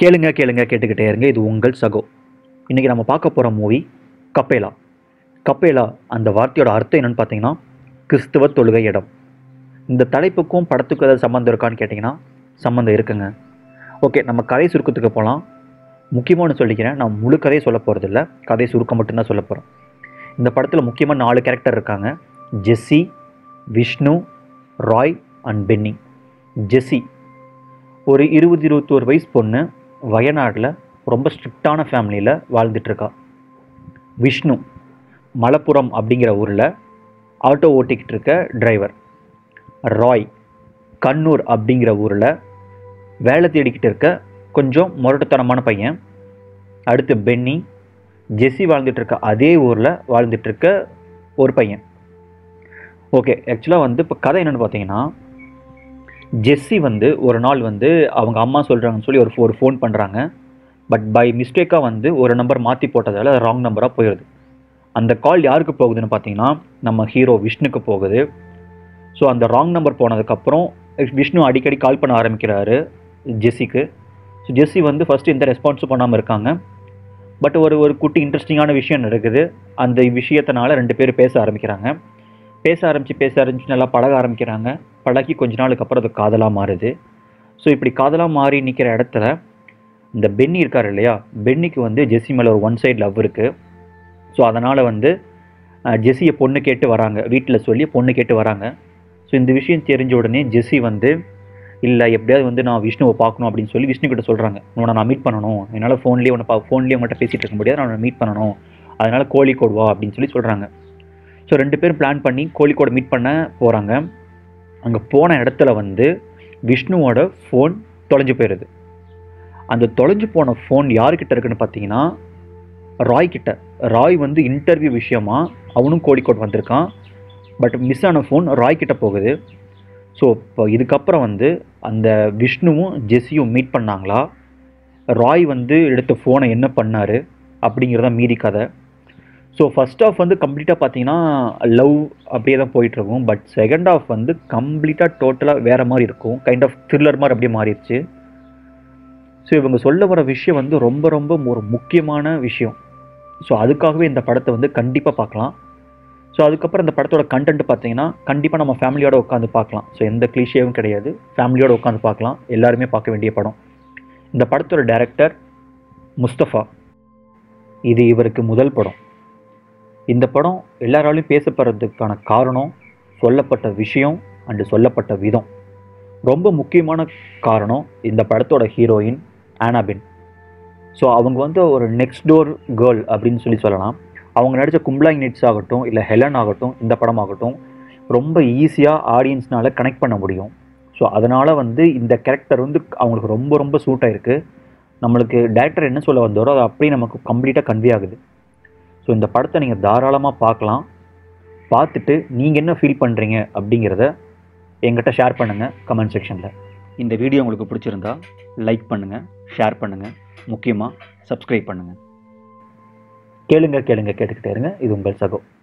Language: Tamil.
கேளுங்க கேளுங்க கேட்டுக்கிட்டே இருங்க இது உங்கள் சகோ இன்றைக்கி நம்ம பார்க்க போகிற மூவி கப்பேலா கப்பேலா அந்த வார்த்தையோட அர்த்தம் என்னன்னு பார்த்தீங்கன்னா கிறிஸ்துவ தொழுகை இடம் இந்த தலைப்புக்கும் படத்துக்கும் ஏதாவது சம்மந்தம் இருக்கான்னு கேட்டிங்கன்னா சம்மந்தம் இருக்குங்க ஓகே நம்ம கதை சுருக்கத்துக்கு போகலாம் முக்கியமானு சொல்லிக்கிறேன் நான் முழு கதையை சொல்ல போகிறதில்ல கதை சுருக்கம் மட்டும்தான் சொல்ல போகிறேன் இந்த படத்தில் முக்கியமாக நாலு கேரக்டர் இருக்காங்க Jessy Vishnu Roy and Benny Jessy ஒரு இருபது இருபத்தோரு வயசு பொண்ணு வயநாட்டில் ரொம்ப ஸ்ட்ரிக்டான ஃபேமிலியில் வாழ்ந்துட்டுருக்கா விஷ்ணு மலப்புரம் அப்படிங்கிற ஊரில் ஆட்டோ ஓட்டிக்கிட்டு இருக்க டிரைவர் ராய் கண்ணூர் அப்படிங்கிற ஊரில் வேலை தேடிக்கிட்டு இருக்க கொஞ்சம் முரட்டுத்தனமான பையன் அடுத்து பென்னி ஜெஸ்ஸி வாழ்ந்துட்டு இருக்க அதே ஊரில் வாழ்ந்துட்டு இருக்க ஒரு பையன் ஓகே ஆக்சுவலாக வந்து இப்போ கதை என்னென்னு பார்த்தீங்கன்னா ஜெஸ்ஸி வந்து ஒரு நாள் வந்து அவங்க அம்மா சொல்கிறாங்கன்னு சொல்லி ஒரு ஒரு ஃபோன் பண்ணுறாங்க பட் பை மிஸ்டேக்காக வந்து ஒரு நம்பர் மாற்றி போட்டதால் ராங் நம்பராக போயிடுது அந்த கால் யாருக்கு போகுதுன்னு பார்த்தீங்கன்னா நம்ம ஹீரோ விஷ்ணுக்கு போகுது ஸோ அந்த ராங் நம்பர் போனதுக்கப்புறம் விஷ்ணு அடிக்கடி கால் பண்ண ஆரம்பிக்கிறாரு ஜெஸ்ஸிக்கு ஸோ ஜெஸ்ஸி வந்து ஃபஸ்ட்டு எந்த ரெஸ்பான்ஸும் பண்ணாமல் இருக்காங்க பட் ஒரு ஒரு குட்டி இன்ட்ரெஸ்டிங்கான விஷயம் நடக்குது அந்த விஷயத்தினால ரெண்டு பேரும் பேச ஆரம்பிக்கிறாங்க பேச ஆரம்பித்து பேச ஆரம்பித்து நல்லா பழக ஆரம்பிக்கிறாங்க பழகி கொஞ்ச நாளுக்கு அப்புறம் அது காதலாக மாறுது ஸோ இப்படி காதலாக மாறி நிற்கிற இடத்துல இந்த பென்னி இருக்கார் இல்லையா பென்னிக்கு வந்து ஜெஸ்ஸி மேலே ஒரு ஒன் சைடு லவ் இருக்குது ஸோ அதனால் வந்து அஹ், ஜெஸ்ஸியை பொண்ணு கேட்டு வராங்க வீட்டில் சொல்லி பொண்ணு கேட்டு வராங்க ஸோ இந்த விஷயம் தெரிஞ்ச உடனே ஜெஸ்ஸி வந்து இல்லை எப்படியாவது வந்து நான் விஷ்ணுவை பார்க்கணும் அப்படின்னு சொல்லி விஷ்ணு கிட்ட சொல்கிறாங்க உன்னை நான் மீட் பண்ணணும் என்னால் ஃபோன்லேயே உன்னை பா ஃபோன்லேயே உங்கள்கிட்ட பேசிகிட்டு இருக்க முடியாது நான் மீட் பண்ணணும் அதனால் கோழிக்கோடு வா அப்படின்னு சொல்லி சொல்கிறாங்க ஸோ ரெண்டு பேரும் பிளான் பண்ணி கோழிக்கோடு மீட் பண்ண போகிறாங்க அங்கே போன இடத்துல வந்து விஷ்ணுவோட ஃபோன் தொலைஞ்சு போயிடுது அந்த தொலைஞ்சு போன ஃபோன் யார்கிட்ட இருக்குன்னு பார்த்தீங்கன்னா ராய் கிட்ட ராய் வந்து இன்டர்வியூ விஷயமா அவனும் கோழிக்கோடு வந்திருக்கான் பட் மிஸ் ஆன ஃபோன் ராய் கிட்ட போகுது ஸோ இப்போ இதுக்கப்புறம் வந்து அந்த விஷ்ணுவும் ஜெஸ்ஸியும் மீட் பண்ணாங்களா ராய் வந்து எடுத்த ஃபோனை என்ன பண்ணார் அப்படிங்கிறத மீதி கதை ஸோ ஃபர்ஸ்ட் ஆஃப் வந்து கம்ப்ளீட்டாக பார்த்தீங்கன்னா லவ் அப்படியே தான் போயிட்டுருக்கும் பட் செகண்ட் ஆஃப் வந்து கம்ப்ளீட்டாக டோட்டலாக வேறு மாதிரி இருக்கும் கைண்ட் ஆஃப் த்ரில்லர் மாதிரி அப்படியே மாறிடுச்சு ஸோ இவங்க சொல்ல வர விஷயம் வந்து ரொம்ப ரொம்ப ஒரு முக்கியமான விஷயம் ஸோ அதுக்காகவே இந்த படத்தை வந்து கண்டிப்பாக பார்க்கலாம் ஸோ அதுக்கப்புறம் இந்த படத்தோட கண்டென்ட் பார்த்தீங்கன்னா கண்டிப்பாக நம்ம ஃபேமிலியோட உட்காந்து பார்க்கலாம் ஸோ எந்த கிளிஷேவும் கிடையாது ஃபேமிலியோட உட்காந்து பார்க்கலாம் எல்லாருமே பார்க்க வேண்டிய படம் இந்த படத்தோட டைரக்டர் முஸ்தஃபா இது இவருக்கு முதல் படம் இந்த படம் எல்லாராலையும் பேசப்படுறதுக்கான காரணம் சொல்லப்பட்ட விஷயம் அண்டு சொல்லப்பட்ட விதம் ரொம்ப முக்கியமான காரணம் இந்த படத்தோட ஹீரோயின் ஆனாபின் ஸோ அவங்க வந்து ஒரு நெக்ஸ்ட் டோர் கேர்ள் அப்படின்னு சொல்லி சொல்லலாம் அவங்க நடித்த கும்ப்ளாங் நிட்ஸ் ஆகட்டும் இல்லை ஹெலன் ஆகட்டும் இந்த படம் ஆகட்டும் ரொம்ப ஈஸியாக ஆடியன்ஸ்னால கனெக்ட் பண்ண முடியும் ஸோ அதனால் வந்து இந்த கேரக்டர் வந்து அவங்களுக்கு ரொம்ப ரொம்ப சூட் ஆயிருக்கு நம்மளுக்கு டேரக்டர் என்ன சொல்ல வந்தாரோ அது அப்படியே நமக்கு கம்ப்ளீட்டாக கன்வே ஆகுது ஸோ இந்த படத்தை நீங்கள் தாராளமாக பார்க்கலாம் பார்த்துட்டு நீங்கள் என்ன ஃபீல் பண்ணுறீங்க அப்படிங்கிறத எங்கிட்ட ஷேர் பண்ணுங்கள் கமெண்ட் செக்ஷனில் இந்த வீடியோ உங்களுக்கு பிடிச்சிருந்தா லைக் பண்ணுங்கள் ஷேர் பண்ணுங்கள் முக்கியமாக சப்ஸ்கிரைப் பண்ணுங்கள் கேளுங்க கேளுங்க கேட்டுக்கிட்டே இருங்க இது உங்கள் சகோ